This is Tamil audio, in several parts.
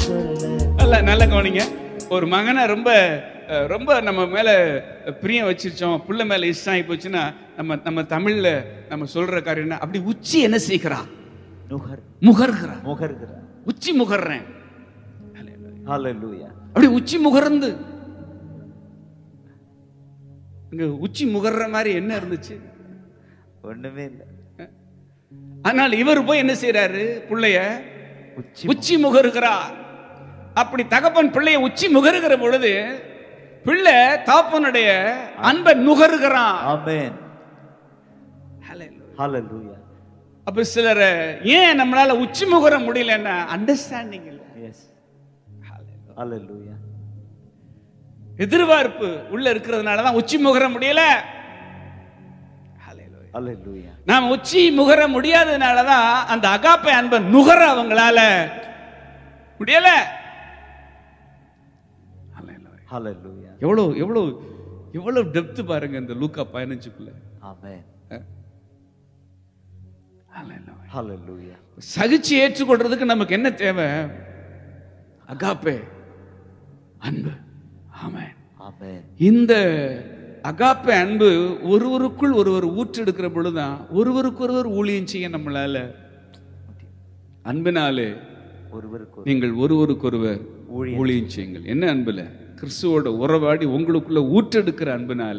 சொல்ல நல்ல நல்ல கவனிங்க ஒரு மகனை ரொம்ப அஹ், ரொம்ப நம்ம மேல பிரியம் வச்சிருச்சோம் புள்ள மேல இஷ்டம் ஆகி போச்சுன்னா நம்ம நம்ம தமிழ்ல நம்ம சொல்ற காரியம் என்ன அப்படி உச்சி என்ன செய்கிறா நுகர் முகர்கிறா முகர்கிறார் உச்சி முகர்றேன் ஹalleluya அப்படி உச்சி முகர்ந்து இங்க உச்சி முகர்ற மாதிரி என்ன இருந்துச்சு ஒண்ணுமே இல்ல ஆனால் இவர் போய் என்ன செய்றாரு பிள்ளைய உச்சி உச்சி முகருகிறார் அப்படி தகப்பன் பிள்ளைய உச்சி முகருகிற பொழுது பிள்ளை தாப்பனுடைய அன்பை நுகருகிறான் ஆமென் ஹalleluya அப்ப சிலரை ஏன் நம்மளால உச்சி முகர முடியலன்னா அண்டர்ஸ்டாண்டிங் இல்லை எஸ் ஹalleluya எதிர்பார்ப்பு உள்ள இருக்கிறதுனால தான் உச்சி முகர முடியல ஹalleluya நாம் உச்சி முகர முடியாததுனால தான் அந்த அகாப்பை அன்பை நுகர அவங்களால முடியல ஹalleluya எவ்வளவு எவ்வளவு எவ்வளவு டெப்த் பாருங்க இந்த லூக்கா பதினஞ்சுக்குள்ள ஆமென் ஹalleluya சகிச்சு ஏற்றுக்கொள்றதுக்கு நமக்கு என்ன தேவை அகாப்பே அன்பு ஆமென் ஆமென் இந்த அகாப்பே அன்பு ஒருவருக்குள் ஒருவர் ஊற்றெடுக்கிற பொழுதுதான் ஒருவருக்கு ஒருவர் ஊழியம் செய்ய நம்மளால அன்பினாலே ஒருவருக்கு ஒரு நீங்கள் ஒருவருக்கொருவர் ஊழியம் ஊழியம் செய்யுங்கள் என்ன அன்புல கிறிஸ்துவோட உறவாடி உங்களுக்குள்ள ஊற்றெடுக்கிற அன்புனால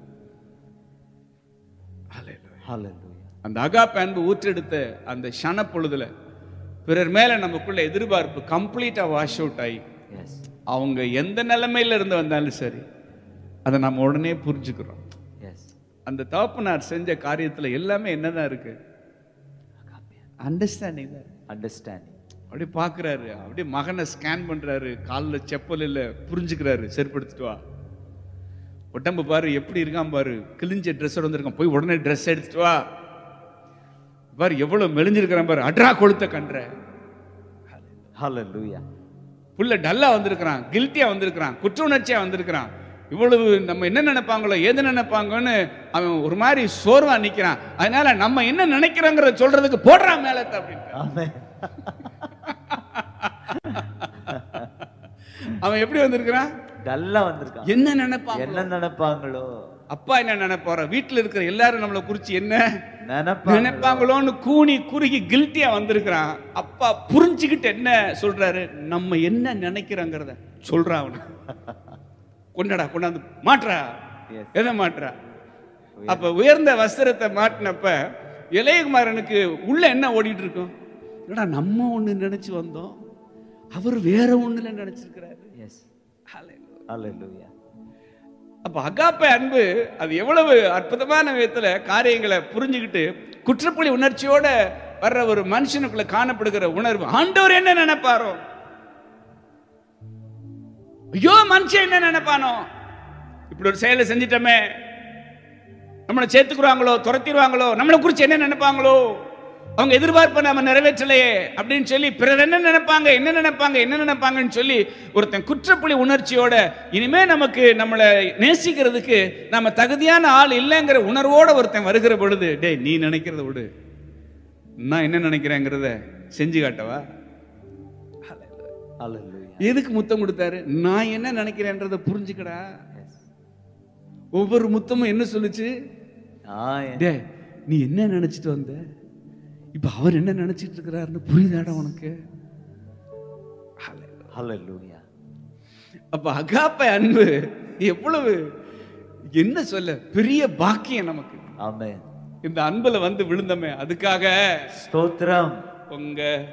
ஹalleluya அந்த அகாப்ப அன்பு ஊற்றெடுத்த அந்த ஷன பொழுதுல பிறர் மேல நமக்குள்ள எதிர்பார்ப்பு கம்ப்ளீட்டா வாஷ் அவுட் ஆகி எஸ் அவங்க எந்த நிலைமையில இருந்து வந்தாலும் சரி அதை நம்ம உடனே புரிஞ்சுக்கிறோம் எஸ் அந்த தகப்பனார் செஞ்ச காரியத்துல எல்லாமே என்னதான் இருக்கு அண்டர்ஸ்டாண்டிங் தான் இருக்கு. அண்டர்ஸ்டாண்டிங் அப்படியே பார்க்கறாரு அப்படியே மகனை ஸ்கேன் பண்றாரு காலில் செப்பல் இல்லை புரிஞ்சுக்கிறாரு செருப்படுத்திட்டு வா உடம்பு பாரு எப்படி இருக்கான் பாரு கிழிஞ்ச ட்ரெஸ்ஸோட வந்திருக்கான் போய் உடனே ட்ரெஸ் எடுத்துட்டு வா பாரு எவ்வளவு மெலிஞ்சிருக்கிறான் பாரு அட்ரா கொளுத்த கன்ற ஹalleluya புள்ள டல்லா வந்திருக்கிறான் கில்ட்டியா வந்திருக்கிறான் குற்ற உணர்ச்சியா வந்திருக்கிறான் இவ்வளவு நம்ம என்ன நினைப்பாங்களோ எது நினைப்பாங்கன்னு அவன் ஒரு மாதிரி சோர்வா நிக்கிறான் அதனால நம்ம என்ன நினைக்கிறோங்கிறத சொல்றதுக்கு போடுறான் மேலத்தை அப்படின்னு ஆமென் அவன் எப்படி வந்திருக்கிறான் நல்லா வந்திருக்கான் என்ன நினைப்பான் என்ன நினைப்பாங்களோ அப்பா என்ன நினைப்பாரோ வீட்டுல இருக்கிற எல்லாரும் நம்மளை குறிச்சு என்ன நினைப்பாங்க நினைப்பாங்களோன்னு கூனி குறுகி கில்ட்டியா வந்திருக்கிறான் அப்பா புரிஞ்சுக்கிட்டு என்ன சொல்றாரு நம்ம என்ன நினைக்கிறோங்கிறத சொல்றான் அவனுக்கு கொண்டாடா கொண்டாந்து மாட்றா Yes. எதை மாட்றா அப்ப உயர்ந்த வஸ்திரத்தை மாட்டினப்ப இளையகுமாரனுக்கு உள்ள என்ன ஓடிட்டு இருக்கும் என்னடா நம்ம ஒண்ணு நினைச்சு வந்தோம் அவர் வேற ஒண்ணுல நினைச்சிருக்கிறாரு எஸ் ஹalleluya அப்ப அகாப்பை அன்பு அது எவ்வளவு அற்புதமான விதத்துல காரியங்களை புரிஞ்சுக்கிட்டு குற்றப்புலி உணர்ச்சியோட வர்ற ஒரு மனுஷனுக்குள்ள காணப்படுகிற உணர்வு ஆண்டவர் என்ன நினைப்பாரோ ஐயோ மனுஷன் என்ன நினைப்பானோ இப்படி ஒரு செயலை செஞ்சிட்டோமே நம்மளை சேர்த்துக்குறாங்களோ துரத்திடுவாங்களோ நம்மளை குறிச்சு என்ன நினைப்பாங்களோ அவங்க எதிர்பார்ப்பை நம்ம நிறைவேற்றலையே அப்படின்னு சொல்லி பிறர் என்ன நினைப்பாங்க என்ன நினைப்பாங்க என்ன நினைப்பாங்கன்னு சொல்லி ஒருத்தன் குற்றப்புலி உணர்ச்சியோட இனிமே நமக்கு நம்மளை நேசிக்கிறதுக்கு நம்ம தகுதியான ஆள் இல்லைங்கிற உணர்வோட ஒருத்தன் வருகிற பொழுது டேய் நீ நினைக்கிறத விடு நான் என்ன நினைக்கிறேங்கிறத செஞ்சு காட்டவா ஹalleluya எதுக்கு முத்தம் கொடுத்தாரு நான் என்ன நினைக்கிறேன்றதை புரிஞ்சுக்கடா ஒவ்வொரு முத்தமும் என்ன சொல்லுச்சு ஆ டேய் நீ என்ன நினைச்சிட்டு வந்த இப்ப அவர் என்ன நினைச்சிட்டு இருக்கிறாருன்னு புரியுதாடா உனக்கு ஹalleluya அப்ப அகாப்ப அன்பு எவ்வளவு என்ன சொல்ல பெரிய பாக்கியம் நமக்கு ஆமென் இந்த அன்புல வந்து விழுந்தமே அதுக்காக ஸ்தோத்திரம் உங்க